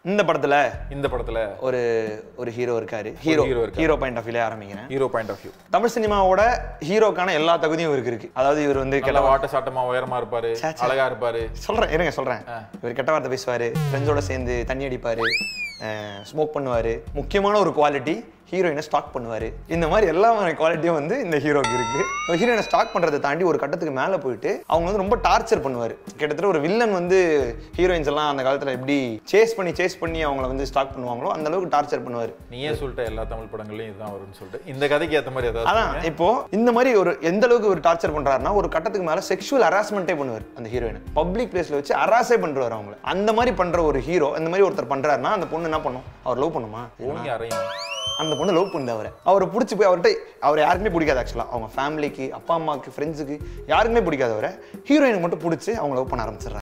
இந்த படத்துல இந்த படத்துல ஒரு ஒரு ஹீரோ இருக்காரு ஹீரோ hero இருக்காரு. ஹீரோ பாயிண்ட் ஆஃப் வியூல ஆரம்பிக்கிறேன் hero point of view Tamil சினிமாவோட ஹீரோக்கான எல்லா தகுதியும் இவருக்கு இருக்கு அதாவது இவர் வந்து நல்ல கெட்ட வாட்ட சாட்டமா உயரமா இருப்பாரு சே, சே. அழகா இருப்பாரு சொல்றேன் இருங்க சொல்றேன் இவர் கெட்ட வார்த்தை பேசுவாரு ஃப்ரெண்ட்ஸோட சேர்ந்து தண்ணி அடிப்பாரு ஸ்மோக் பண்ணுவாரு முக்கியமான ஒரு குவாலிட்டி ஹீரோயினை ஸ்டாக் பண்ணுவாரு இந்த மாதிரி எல்லா குவாலிட்டியும் வந்து இந்த ஹீரோக்கு இருக்கு ஹீரோயினை ஸ்டாக் பண்றதை தாண்டி ஒரு கட்டத்துக்கு மேல போயிட்டு அவங்க வந்து ரொம்ப டார்ச்சர் பண்ணுவாரு கிட்டத்தட்ட ஒரு வில்லன் வந்து ஹீரோயின்ஸ் எல்லாம் அந்த காலத்துல எப்படி சேஸ் பண்ணி சேஸ் பண்ணி அவங்கள வந்து ஸ்டாக் பண்ணுவாங்களோ அந்த அளவுக்கு டார்ச்சர் பண்ணுவாரு நீயே சொல்லிட்ட எல்லா தமிழ் படங்கள்லயும் இதுதான் வரும்னு சொல்லிட்டு இந்த கதைக்கு ஏத்த மாதிரி ஏதாவது அதான் இப்போ இந்த மாதிரி ஒரு எந்த அளவுக்கு ஒரு டார்ச்சர் பண்றாருன்னா ஒரு கட்டத்துக்கு மேல செக்ஷுவல் ஹராஸ்மெண்ட்டே பண்ணுவார் அந்த ஹீரோயின் பப்ளிக் பிளேஸ்ல வச்சு ஹராஸே பண்றாரு அவங்கள அந்த மாதிரி பண்ற ஒரு ஹீரோ இந்த மாதிரி ஒருத்தர் பண்றாருன்னா அந்த பொண்ணு என்ன பண்ணும் அவர் லவ் பண்ணுமா ஓங்கி அறையும் அந்த பொண்ணு லவ் பண்ணுது அவரை அவரை பிடிச்சி போய் அவர்கிட்ட அவர் யாருக்குமே பிடிக்காது ஆக்சுவலா அவங்க ஃபேமிலிக்கு அப்பா அம்மாவுக்கு ஃப்ரெண்ட்ஸுக்கு யாருக்குமே பிடிக்காது அவரை ஹீரோயினுக்கு மட்டும் பிடிச்சி அவங்க லவ் பண்ண ஆரம்பிச்சிடுறாங்க